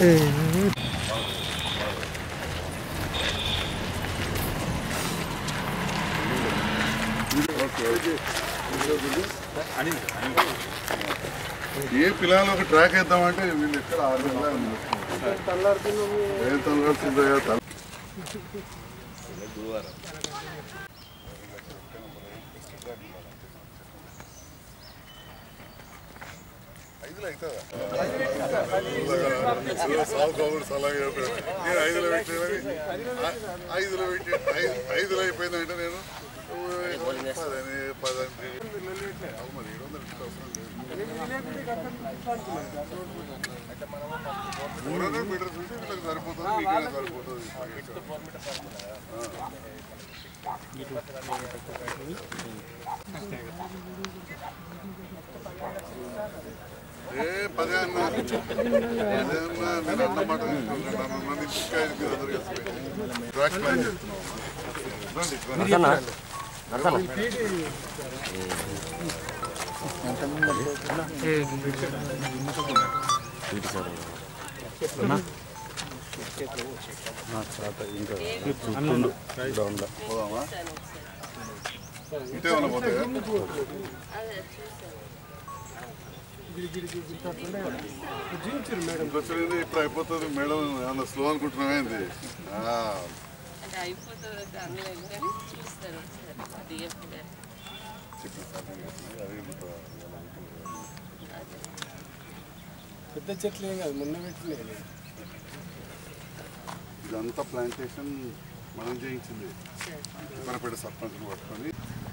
ఏ పిల్లలు ఒక ట్రాక్ వేద్దామంటే వీళ్ళు ఎక్కడ ఆరు నెలలు ఉంది. ఏం తలగాల్సిందో తల ఐదులో అవుతుందా? సాగు కబుర్స్ అలాగే చెప్పాడు. నేను ఐదులో పెట్టానని ఆ- ఐదులో పెట్టి ఐదు- ఐదులో అయిపోయిందంటే నేను ఓ, పదని పదండి అవును మరి ఏడు వందలు ఇస్తే అవసరం లేదు మూడు వందల మీటర్స్ ఉంటే వీళ్ళకి సరిపోతుంది మీకే సరిపోతుంది ఏ పదే అన్న పదే అన్న నేను అన్న మాట తీసుకుంటాను నన్ను ఇంకా ఐదు అందరూ కలిసి ట్రాక్ ప్లాన్ చేస్తున్నాం రండి, రండి. పోదామా ఇటే ఉన్న పోతాయా ఇంకొచ్చింది ఇప్పుడు అయిపోతుంది మేడం ఏమన్నా స్లో అనుకుంటున్నావా ఏంది ఆ, అంటే అయిపోతుంది అనలేదు కానీ చూస్తారు ఒకసారి డిఎఫ్ గారు చెప్పిన సార్ అదే ఇప్పుడు పెద్ద చెట్లు ఏం కాదు మొన్న పెట్టినాయి ఇదంతా ప్లాంటేషన్ మనం చేయించింది కొనపేట సర్పంచ్ పట్టుకొని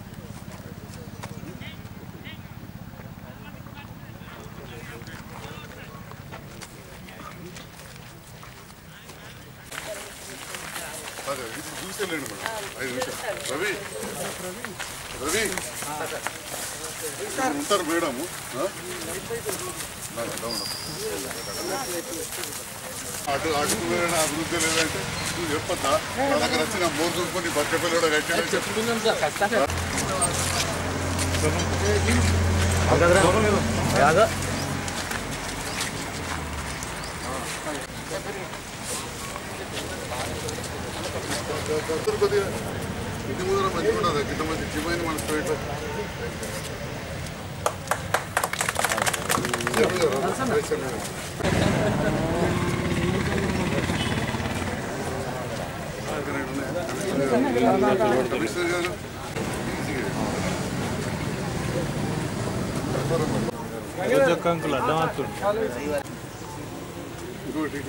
సరే ఇప్పుడు చూసేలేండి మేడం ఐదు నిమిషాలు రవి రవి ఇక్కడ ఉంటారు మేడము ఆ? నా- డౌన్. అటు అటు వేరే అభివృద్ధి లేదంటే నువ్వు చెప్పొద్దా నా దగ్గర వచ్చిన మోర్ చూసుకొని బక్క పిల్లడు కట్టిన చెప్తున్నాం సార్ ఖచ్చితంగా అందరూ కొద్దిగా ఇంటి ముందర మంచిగా ఉండదు ఇంత మంచి జిమైన మన స్ట్రైట్ కమిషనర్ గారు అంకుల్ అడ్డం వస్తుంది ఇంకోటి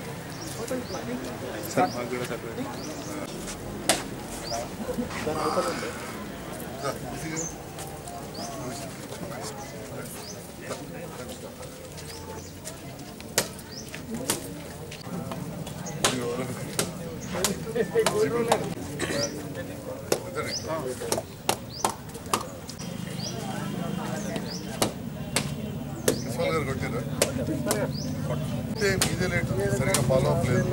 ప్రిన్సిపల్ గారు కొట్టారా కొట్టే మీదే లేటు సరిగా ఫాలో అప్ లేదు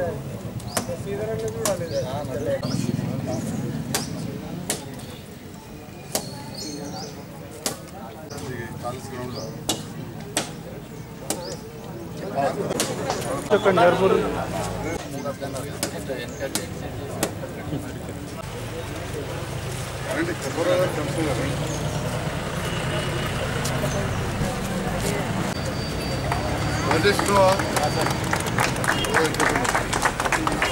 ఈ కాలేజ్ గ్రౌండ్లో రండి కబూరా గారు కమిషనర్ గారు రాజేష్ నువ్వా? ఓ, ఇక్కడ ఉన్నావు.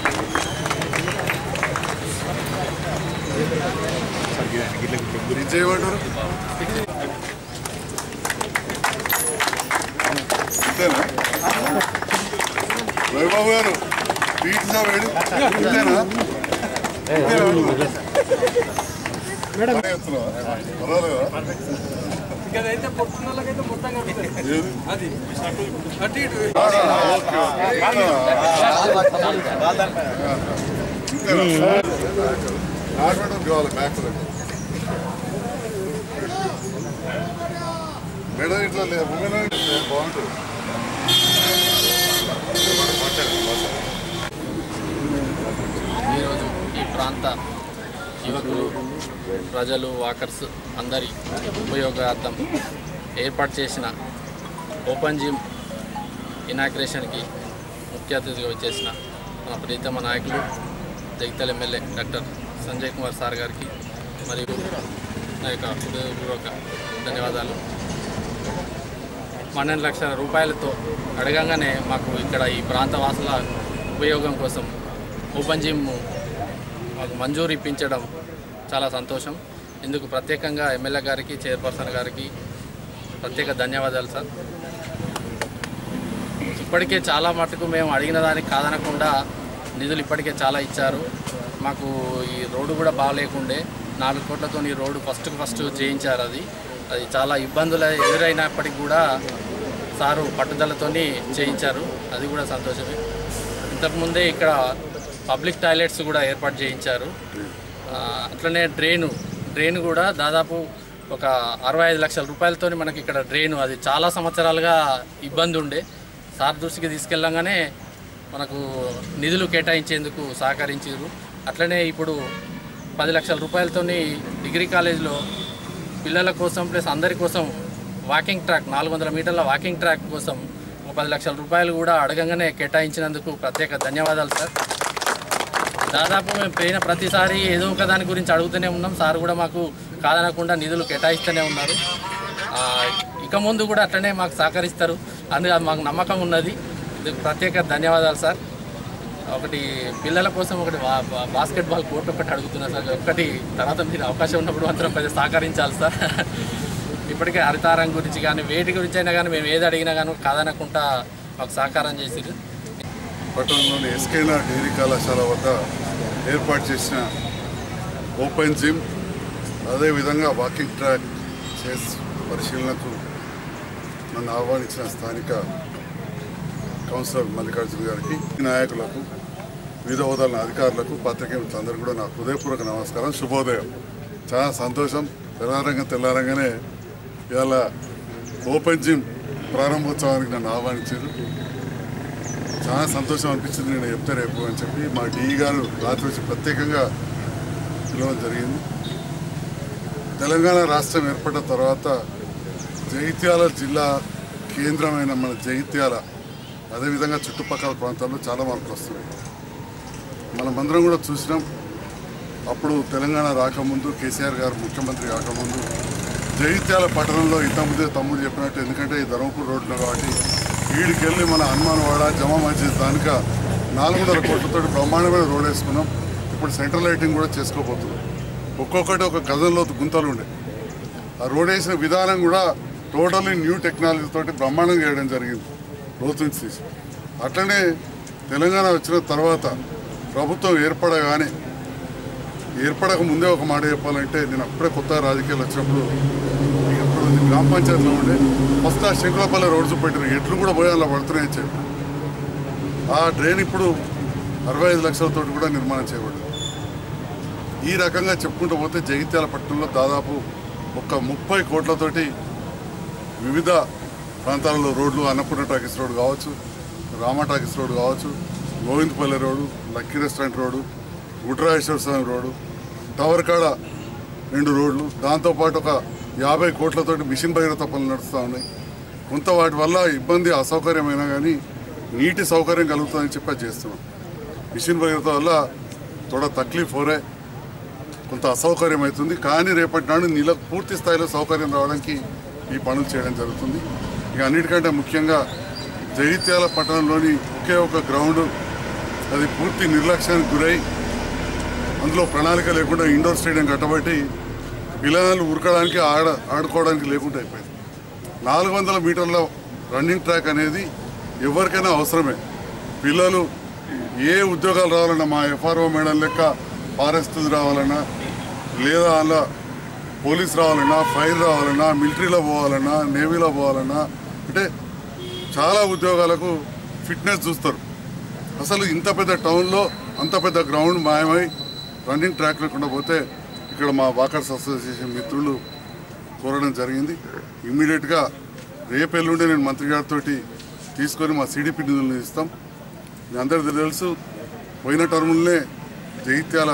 ఇది చేయమంటారు ఇంతేనా రవిబాబు గారు పీట్సా వేడు ఇంతేనా మేడం పర్వాలేదా ఇకదైతే పొట్టున్న వాళ్ళకైతే మొత్తం కడుతుంది ఏది? అది అటు ఇటు ఆ, ఓకే, ఓకే. ఇంతేనా? ఆడడం కావాలి బ్యాక్ మేడం ఇట్లా లేదు ఉమెన్ బాగుంటుంది ఈరోజు ఈ ప్రాంత యువకులు ప్రజలు వాకర్స్ అందరి ఉపయోగార్థం ఏర్పాటు చేసిన ఓపెన్ జిమ్ ఇనాగ్రేషన్కి ముఖ్య అతిథిగా వచ్చేసిన మా ప్రీతమ నాయకులు Jagtial MLA doctor Sanjay Kumar sir గారికి మరియు నా యొక్క హృదయపూర్వక ధన్యవాదాలు పన్నెండు లక్షల రూపాయలతో అడగంగానే మాకు ఇక్కడ ఈ ప్రాంత వాసుల ఉపయోగం కోసం ఓపెన్ జిమ్ మాకు మంజూరు ఇప్పించడం చాలా సంతోషం ఇందుకు ప్రత్యేకంగా ఎమ్మెల్యే గారికి చైర్పర్సన్ గారికి ప్రత్యేక ధన్యవాదాలు సార్ ఇప్పటికే చాలా మటుకు మేము అడిగిన దానికి కాదనకుండా నిధులు ఇప్పటికే చాలా ఇచ్చారు మాకు ఈ రోడ్డు కూడా బాగాలేకుండే నాలుగు కోట్లతో ఈ రోడ్డు ఫస్ట్ ఫస్ట్ చేయించారు అది అది చాలా ఇబ్బందులు ఎదురైనప్పటికీ కూడా సారు పట్టుదలతోని చేయించారు అది కూడా సంతోషమే ఇంతకుముందే ఇక్కడ పబ్లిక్ టాయిలెట్స్ కూడా ఏర్పాటు చేయించారు ఆ, అట్లనే డ్రైను డ్రైన్ కూడా దాదాపు ఒక అరవై ఐదు లక్షల రూపాయలతో మనకి ఇక్కడ డ్రైన్ అది చాలా సంవత్సరాలుగా ఇబ్బంది ఉండే సార్ దృష్టికి తీసుకెళ్ళంగానే మనకు నిధులు కేటాయించేందుకు సహకరించారు అట్లనే ఇప్పుడు పది లక్షల రూపాయలతోని డిగ్రీ కాలేజీలో పిల్లల కోసం ప్లస్ అందరి కోసం వాకింగ్ ట్రాక్ నాలుగు వందల మీటర్ల వాకింగ్ ట్రాక్ కోసం ఒక పది లక్షల రూపాయలు కూడా అడగంగానే కేటాయించినందుకు ప్రత్యేక ధన్యవాదాలు సార్ దాదాపు మేము పోయిన ప్రతిసారి ఏదో ఒక దాని గురించి అడుగుతూనే ఉన్నాం సార్ కూడా మాకు కాదనకుండా నిధులు కేటాయిస్తూనే ఉన్నారు ఆ, ఇక ముందు కూడా అట్లనే మాకు సహకరిస్తారు అందుకే మాకు నమ్మకం ఉన్నది ఇందుకు ప్రత్యేక ధన్యవాదాలు సార్ ఒకటి పిల్లల కోసం ఒకటి బా- బా- బాస్కెట్బాల్ కోర్ట్ ఒకటి అడుగుతున్నా సార్ ఒకటి తర్వాత మీరు అవకాశం ఉన్నప్పుడు మాత్రం కొంచెం సహకరించాలి సార్ ఇప్పటికే హరితారం గురించి కానీ వేటి గురించి అయినా కానీ మేము ఏది అడిగినా కానీ కాదనకుండా మాకు సహకారం చేసిరు పట్టణంలోని ఎస్కేనా డిగ్రీ కళాశాల వద్ద ఏర్పాటు చేసిన ఓపెన్ జిమ్ అదేవిధంగా వాకింగ్ ట్రాక్ చేసి పరిశీలనకు నన్ను ఆహ్వానించిన స్థానిక కౌన్సిలర్ మల్లికార్జున గారికి నాయకులకు వివిధ హోదాల అధికారులకు పాత్రికేయులందరూ కూడా నా హృదయపూర్వక నమస్కారం శుభోదయం చాలా సంతోషం తెల్లారంగా తెల్లారంగానే ఇవాళ ఓపెన్ జిమ్ ప్రారంభోత్సవానికి నన్ను ఆహ్వానించారు చాలా సంతోషం అనిపించింది నేను చెప్తే రేపు అని చెప్పి మా డిఈ గారు రాత్రి వచ్చి ప్రత్యేకంగా పిలవడం జరిగింది తెలంగాణ రాష్ట్రం ఏర్పడిన తర్వాత జగిత్యాల జిల్లా కేంద్రమైన మన జగిత్యాల అదేవిధంగా చుట్టుపక్కల ప్రాంతాల్లో చాలా మార్పులు వస్తున్నాయి మనమందరం కూడా చూసినాం అప్పుడు తెలంగాణ రాకముందు కేసీఆర్ గారు ముఖ్యమంత్రి కాకముందు జగిత్యాల పట్టణంలో ఇంతకుముందే తమ్ముడు చెప్పినట్టు ఎందుకంటే ఈ ధర్మపూర్ రోడ్లో కాబట్టి వీడికెళ్ళి మన హనుమాన్వాడ జమా మస్జిద్ దానిక నాలుగు వందల కోట్లతో బ్రహ్మాండమైన రోడ్ వేసుకున్నాం ఇప్పుడు సెంట్రల్ లైటింగ్ కూడా చేసుకోబోతున్నాం ఒక్కొక్కటి ఒక గజంలో గుంతలు ఉండే ఆ రోడ్ వేసిన విధానం కూడా టోటల్లీ న్యూ టెక్నాలజీ తోటి బ్రహ్మాండంగా వేయడం జరిగింది రోజు నుంచి తీసి అట్లనే తెలంగాణ వచ్చిన తర్వాత ప్రభుత్వం ఏర్పడగానే ఏర్పడక ముందే ఒక మాట చెప్పాలంటే నేను అప్పుడే కొత్త రాజకీయాలు వచ్చినప్పుడు ఇప్పుడు ఇది గ్రామ పంచాయతీలో ఉండే ఫస్ట్ ఆ శంకులపల్లి రోడ్ చూపెట్టారు ఎట్లు కూడా పోయి అలా పడుతున్నాయని చెప్పి ఆ డ్రైన్ ఇప్పుడు అరవై ఐదు లక్షలతో కూడా నిర్మాణం చేయబడింది ఈ రకంగా చెప్పుకుంటూ పోతే జగిత్యాల పట్టణంలో దాదాపు ఒక ముప్పై కోట్లతోటి వివిధ ప్రాంతాలలో రోడ్లు అన్నపూర్ణ టాకీస్ రోడ్ కావచ్చు రామ టాకీస్ రోడ్ కావచ్చు Govindapalli road lucky restaurant road Gutrayeshwara Swamy road tower కాడ రెండు రోడ్లు దాంతోపాటు ఒక యాభై కోట్లతోటి మిషన్ భగీరథ పనులు నడుస్తూ ఉన్నాయి కొంత వాటి వల్ల ఇబ్బంది అసౌకర్యమైనా కానీ నీటి సౌకర్యం కలుగుతుందని చెప్పి అది చేస్తున్నాం మిషన్ భగీరథ వల్ల తోడ తక్లీఫ్ హోరే కొంత అసౌకర్యం అవుతుంది కానీ రేపటి నాడు నీళ్ళ పూర్తి స్థాయిలో సౌకర్యం రావడానికి ఈ పనులు చేయడం జరుగుతుంది ఇక అన్నిటికంటే ముఖ్యంగా జగిత్యాల పట్టణంలోని ఒకే ఒక గ్రౌండ్ అది పూర్తి నిర్లక్ష్యానికి గురై అందులో ప్రణాళిక లేకుండా ఇండోర్ స్టేడియం కట్టబట్టి పిల్లలు ఉరకడానికి ఆడ ఆడుకోవడానికి లేకుండా అయిపోయింది నాలుగు వందల మీటర్ల రన్నింగ్ ట్రాక్ అనేది ఎవరికైనా అవసరమే పిల్లలు ఏ ఉద్యోగాలు రావాలన్నా మా ఎఫ్ఆర్ఓ మేడం లెక్క ఫారెస్ట్ రావాలన్నా లేదా అలా పోలీస్ రావాలన్నా ఫైర్ రావాలన్నా మిలిటరీలో పోవాలన్నా నేవీలో పోవాలన్నా అంటే చాలా ఉద్యోగాలకు ఫిట్నెస్ చూస్తారు అసలు ఇంత పెద్ద టౌన్లో అంత పెద్ద గ్రౌండ్ మాయమై రన్నింగ్ ట్రాక్ లేకుండా పోతే ఇక్కడ మా వాకర్స్ అసోసియేషన్ మిత్రులు కోరడం జరిగింది ఇమ్మీడియట్గా రేపు ఎల్లుండి నేను మంత్రి గారితో తీసుకొని మా సిడిపి నిధులను ఇస్తాం మీ అందరికీ తెలుసు పోయిన టర్ములనే జగిత్యాల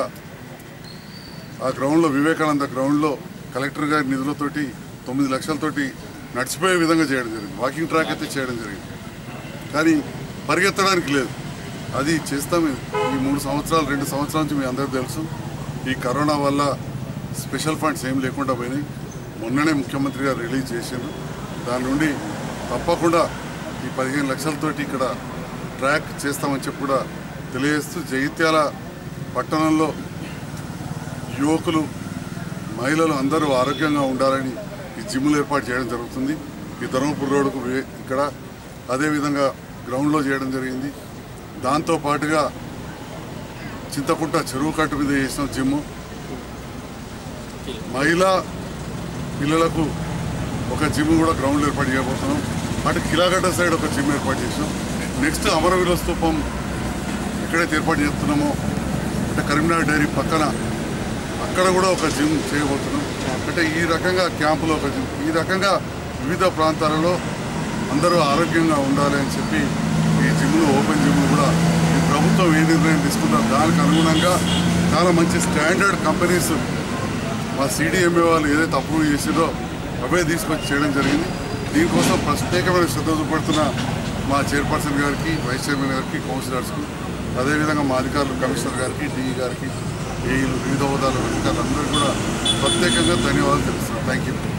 ఆ గ్రౌండ్లో వివేకానంద గ్రౌండ్లో కలెక్టర్ గారి నిధులతోటి తొమ్మిది లక్షలతోటి నడిచిపోయే విధంగా చేయడం జరిగింది వాకింగ్ ట్రాక్ అయితే చేయడం జరిగింది కానీ పరిగెత్తడానికి లేదు అది చేస్తాం ఈ మూడు సంవత్సరాలు రెండు సంవత్సరాల నుంచి మీ అందరికీ తెలుసు ఈ కరోనా వల్ల స్పెషల్ ఫండ్స్ ఏం లేకుండా పోయినాయి మొన్ననే ముఖ్యమంత్రి గారు రిలీజ్ చేసిండ్రు దాని నుండి తప్పకుండా ఈ పదిహేను లక్షలతోటి ఇక్కడ ట్రాక్ చేస్తామని చెప్పి కూడా తెలియజేస్తూ జగిత్యాల పట్టణంలో యువకులు మహిళలు అందరూ ఆరోగ్యంగా ఉండాలని ఈ జిమ్లు ఏర్పాటు చేయడం జరుగుతుంది ఈ ధర్మపురి రోడ్డుకు వే- ఇక్కడ అదేవిధంగా గ్రౌండ్లో చేయడం జరిగింది దాంతో పాటుగా చింతకుంట చెరువు కట్టు మీద చేసిన జిమ్ మహిళా పిల్లలకు ఒక జిమ్ కూడా గ్రౌండ్లో ఏర్పాటు చేయబోతున్నాం అటు కిలాగడ్డ సైడ్ ఒక జిమ్ ఏర్పాటు చేసినాం నెక్స్ట్ అమరవీర స్తూపం ఎక్కడైతే ఏర్పాటు చేస్తున్నామో అంటే కరీంనగర్ డైరీ పక్కన అక్కడ కూడా ఒక జిమ్ చేయబోతున్నాం అంటే ఈ రకంగా క్యాంపులో ఒక జిమ్ ఈ రకంగా వివిధ ప్రాంతాలలో అందరూ ఆరోగ్యంగా ఉండాలి అని చెప్పి ఈ జిమ్లు ఓపెన్ జిమ్లు కూడా ఈ ప్రభుత్వం ఏ నిర్ణయం తీసుకుందో దానికి అనుగుణంగా చాలా మంచి స్టాండర్డ్ కంపెనీస్ మా సిడిఎంఏ వాళ్ళు ఏదైతే అప్రూవ్ చేసిందో అవే తీసుకొచ్చి చేయడం జరిగింది దీనికోసం ప్రత్యేకమైన శ్రద్ధ చూపెడుతున్న మా చైర్పర్సన్ గారికి వైస్ చైర్మన్ గారికి కౌన్సిలర్స్కి అదేవిధంగా మా అధికారులు కమిషనర్ గారికి డిఈ గారికి ఏఈలు వివిధ హోదాల అధికారులు అందరూ కూడా ప్రత్యేకంగా ధన్యవాదాలు తెలుస్తున్నాను థ్యాంక్ యూ